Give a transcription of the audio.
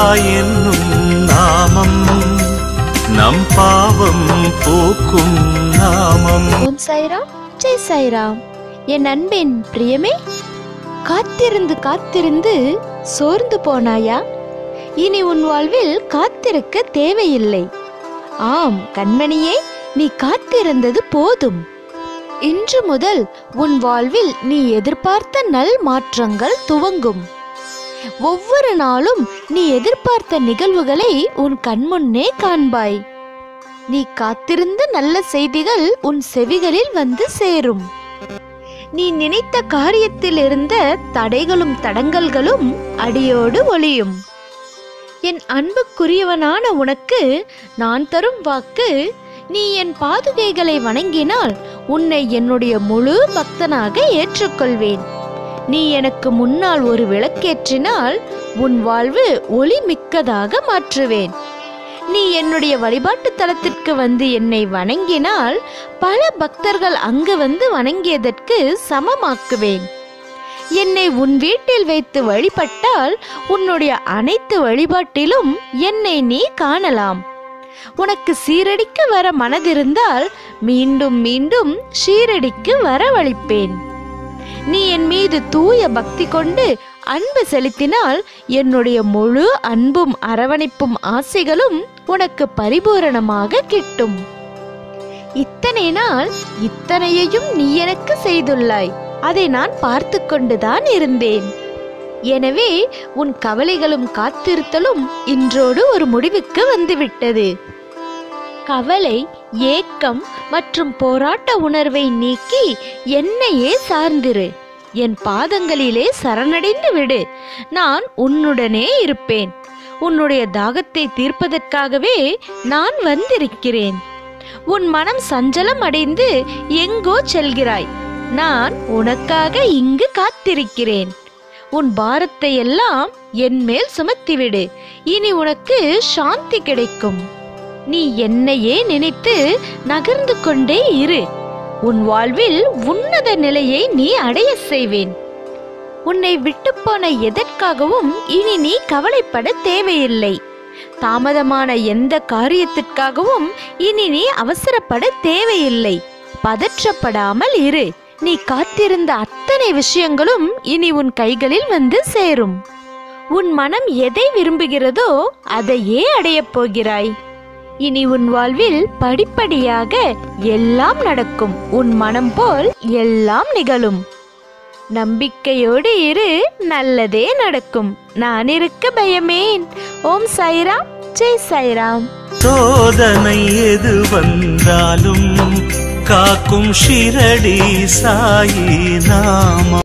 என்னும் நாமம் நம் பாவம் போக்கும் நாமம் ஓம் சாய்ராம் ஜெய் சாய்ராம் என் அன்பின் பிரியமே காத்திருந்து காத்திருந்து சோர்ந்து போனாயா இனி உன் வாழ்வில் காத்திருக்க தேவையில்லை ஆம் கண்மணியே நீ காத்திருந்தது போதும் இன்று முதல் உன் வாழ்வில் நீ எதிர்பார்த்த நல் மாற்றங்கள் துவங்கும் ஒவ்வொரு நாளும் நீ எதிர்பார்த்த நிகழ்வுகளை உன் கண்முன்னே காண்பாய் நீ காத்திருந்த நல்ல செய்திகள் உன் செவிகளில் வந்து சேரும் நீ நினைத்த காரியத்தில் இருந்த தடைகளும் தடங்கல்களும் அடியோடு ஒளியும் என் அன்புக்குரியவனான உனக்கு நான் தரும் வாக்கு நீ என் பாதுகைகளை வணங்கினால் உன்னை என்னுடைய முழு பக்தனாக ஏற்றுக்கொள்வேன் நீ எனக்கு முன்னால் ஒரு விளக்கேற்றினால் உன் வாழ்வு ஒளி மிக்கதாக மாற்றுவேன் நீ என்னுடைய வழிபாட்டு தலத்திற்கு வந்து என்னை வணங்கினால் பல பக்தர்கள் அங்கு வந்து வணங்கியதற்கு சமமாக்குவேன் என்னை உன் வீட்டில் வைத்து வழிபட்டால் உன்னுடைய அனைத்து வழிபாட்டிலும் என்னை நீ காணலாம் உனக்கு சீரடிக்கு வர மனதிருந்தால் மீண்டும் மீண்டும் ஷீரடிக்கு வரவழைப்பேன் நீ என் மீது தூய பக்தி கொண்டு அன்பு செலுத்தினால் என்னுடைய முழு அன்பும் அரவணைப்பும் ஆசைகளும் உனக்கு பரிபூரணமாக கிட்டும் இத்தனை நாள் இத்தனையையும் நீ எனக்கு செய்துள்ளாய் அதை நான் பார்த்து கொண்டுதான் இருந்தேன் எனவே உன் கவலைகளும் காத்திருத்தலும் இன்றோடு ஒரு முடிவுக்கு வந்துவிட்டது கவலை ஏக்கம் மற்றும் போராட்ட உணர்வை நீக்கி என்னையே சார்ந்திரு என் பாதங்களிலே சரணடைந்து விடு நான் உன்னுடனே இருப்பேன் உன்னுடைய தாகத்தை தீர்ப்பதற்காகவே நான் வந்திருக்கிறேன் உன் மனம் சஞ்சலம் அடைந்து எங்கோ செல்கிறாய் நான் உனக்காக இங்கு காத்திருக்கிறேன் உன் பாரத்தை எல்லாம் என் மேல் சுமத்திவிடு இனி உனக்கு சாந்தி கிடைக்கும் நீ என்னையே நினைத்து நகர்ந்து கொண்டே இரு உன் வாழ்வில் உன்னத நிலையை நீ அடைய செய்வேன் உன்னை விட்டு போன எதற்காகவும் இனி நீ கவலைப்பட தேவையில்லை தாமதமான எந்த காரியத்திற்காகவும் இனி நீ அவசரப்பட தேவையில்லை பதற்றப்படாமல் இரு நீ காத்திருந்த அத்தனை விஷயங்களும் இனி உன் கைகளில் வந்து சேரும் உன் மனம் எதை விரும்புகிறதோ அதையே அடையப் போகிறாய் இனி உன் வாழ்வில் படிப்படியாக எல்லாம் நடக்கும் உன் மனம் போல் எல்லாம் நிகழும் நம்பிக்கையோடு இரு நல்லதே நடக்கும் நான் இருக்க பயமேன் ஓம் சாய்ராம் ஜெய் சாய்ராம் சோதனை எது வந்தாலும் காக்கும் ஷிரடி சாயி நாமம்